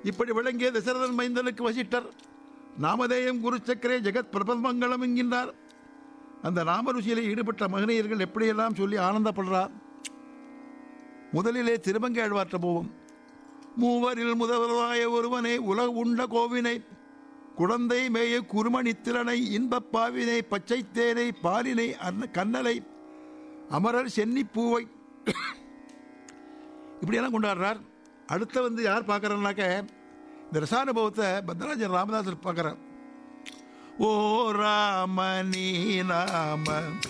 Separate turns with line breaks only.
இப்படி விளங்கிய தசரதன் மைந்தனுக்கு வசிட்டர் நாமதேயம் குருச்சக்கரே ஜெகத் பிரபமங்கலம் என்கின்றார் அந்த நாமருசியிலே ஈடுபட்ட மகனியர்கள் எப்படியெல்லாம் சொல்லி ஆனந்தப்படுறார் முதலிலே திருமங்கை ஆழ்வாற்ற போவோம் மூவரில் முதல்வராய ஒருவனே உலக உண்ட கோவினை குழந்தை மேய குருமணித்திறனை இன்பப் பாவினை பச்சைத்தேனை பாலினை அன்ன கண்ணலை அமரர் சென்னிப்பூவை இப்படியெல்லாம் கொண்டாடுறார் அடுத்த வந்து யார் பார்க்குறேன்னாக்க இந்த ரசானுபவத்தை பத்ராஜன் ராமதாசர் பார்க்குறார் ஓ ராம நீ நாம